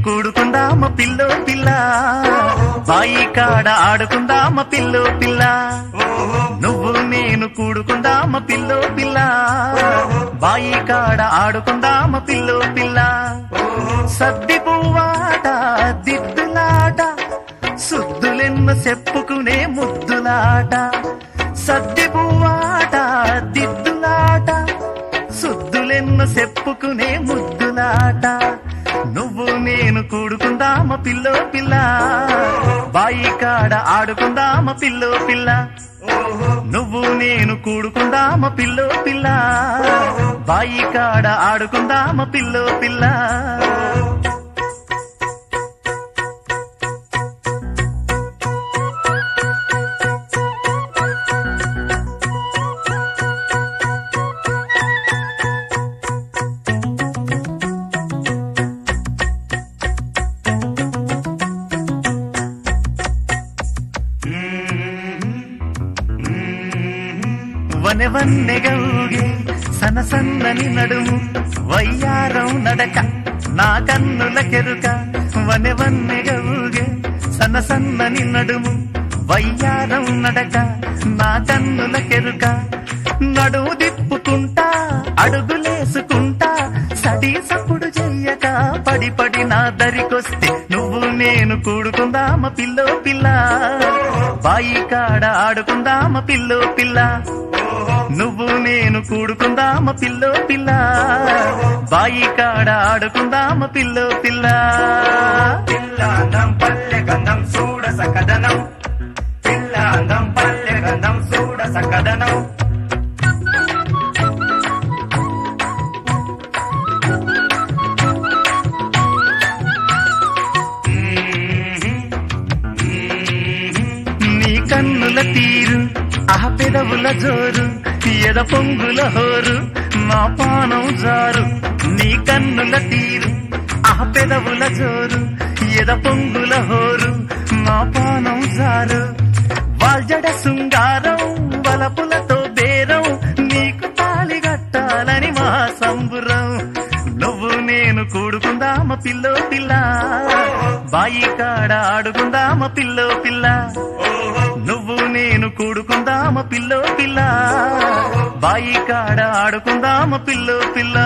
కూడుకుందామ pillow పిల్ల బాయి కాడ ఆడుకుందామ పిల్లో పిల్ల నువ్వు నేను కూడుకుందామ పిల్లో పిల్ల బాయి కాడ ఆడుకుందామ పిల్లో పిల్ల సద్ది పువ్వాట దిద్దులాట సుద్దులెన్ను చెప్పుకునే ముద్దులాట సద్ది పువ్వాట దిద్దులాట సుద్దులెన్ను చెప్పుకునే ముద్దులాట నువ్వు నేను కూడుకుందామ పిల్లో పిల్ల బాయి కాడ ఆడుకుందామ పిల్లో పిల్ల నువ్వు నేను కూడుకుందామ పిల్లో పిల్ల బాయి కాడ ఆడుకుందామ పిల్లో పిల్ల వనె వన్నెగౌగే సన సన్నని నడుము వయ్యారం నడక నా కన్నుల కెరుక వనె వన్నెగౌగే సన సన్నని నడుము వయ్యారం నడక నా కన్నుల కెరుక నడుము దిప్పుకుంటా అడుగులేసుకుంటా సడి సప్పుడు చెయ్యక పడి పడి నా దరికొస్తే నువ్వు నేను కూడుకుందామ పిల్లో పిల్ల బాయి కాడ ఆడుకుందామ పిల్లో పిల్ల నువ్వు నేను కూడుకుందామ పిల్లో పిల్ల బాయి కాడ ఆడుకుందామ పిల్లో పిల్ల పిల్లాందం పల్లె గంధం చూడ సకదనం పిల్లాందం పల్లె గంధం చూడ సకదనం నీ కన్నుల తీరు ఆ పెదవుల జోరు ఎద పొంగుల హోరు నా పానం జారు నీ కన్నుల తీరు ఆ పెదవుల జోరు ఎద పొంగుల హోరు నా పానం జారు వాల్జడ శృంగారం వలపులతో బేరం నీకు తాళి కట్టాలని మా సంబురం నువ్వు నేను కూడుకుందామ పిల్లో పిల్ల బాయి కాడ ఆడుకుందామ పిల్లో పిల్ల నువ్వు నేను కూడుకుందామ పిల్లో పిల్ల బాయి కాడ ఆడుకుందామ పిల్లో పిల్ల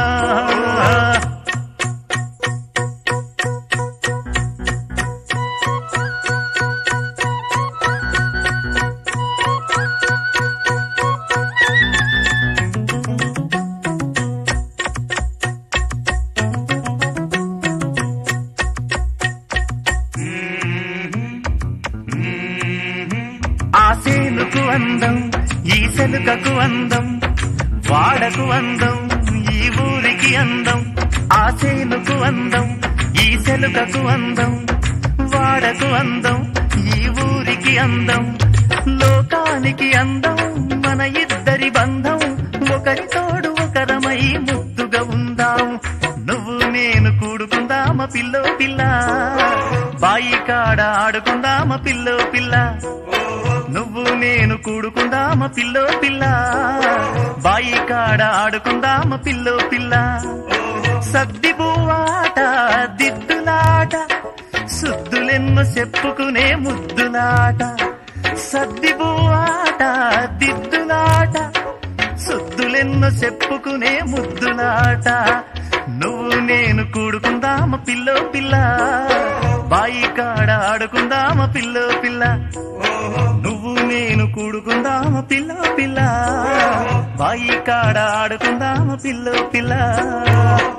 ఆ సేనుకు అందం ఈ సెలుకకు అందం వాడకు అందం ఈ ఊరికి అందం ఆ సేనుకు అందం ఈ సెలుకకు అందం వాడకు అందం ఈ ఊరికి అందం లోకానికి అందం మన ఇద్దరి బంధం ఒకరి తోడు ఒకరమై ముద్దుగా ఉందాం నువ్వు నేను కూడుకుందామ పిల్లో పిల్ల బాయి కాడ ఆడుకుందామ పిల్లో పిల్ల నువ్వు నేను కూడుకుందామ పిల్లో పిల్ల బాయి కాడ ఆడుకుందామ పిల్లో పిల్ల సద్ది పువ్వాట దిద్దులాట సుద్దులెన్ను చెప్పుకునే ముద్దులాట సద్ది పువ్వాట దిద్దులాట సుద్దులెన్ను చెప్పుకునే ముద్దులాట నువ్వు నేను కూడుకుందామ పిల్లో పిల్ల బాయి కాడ ఆడుకుందామ పిల్లో పిల్ల నువ్వు నేను కూడుకుందామ పిల్ల పిల్ల బాయి కాడ ఆడుకుందామ పిల్లో పిల్ల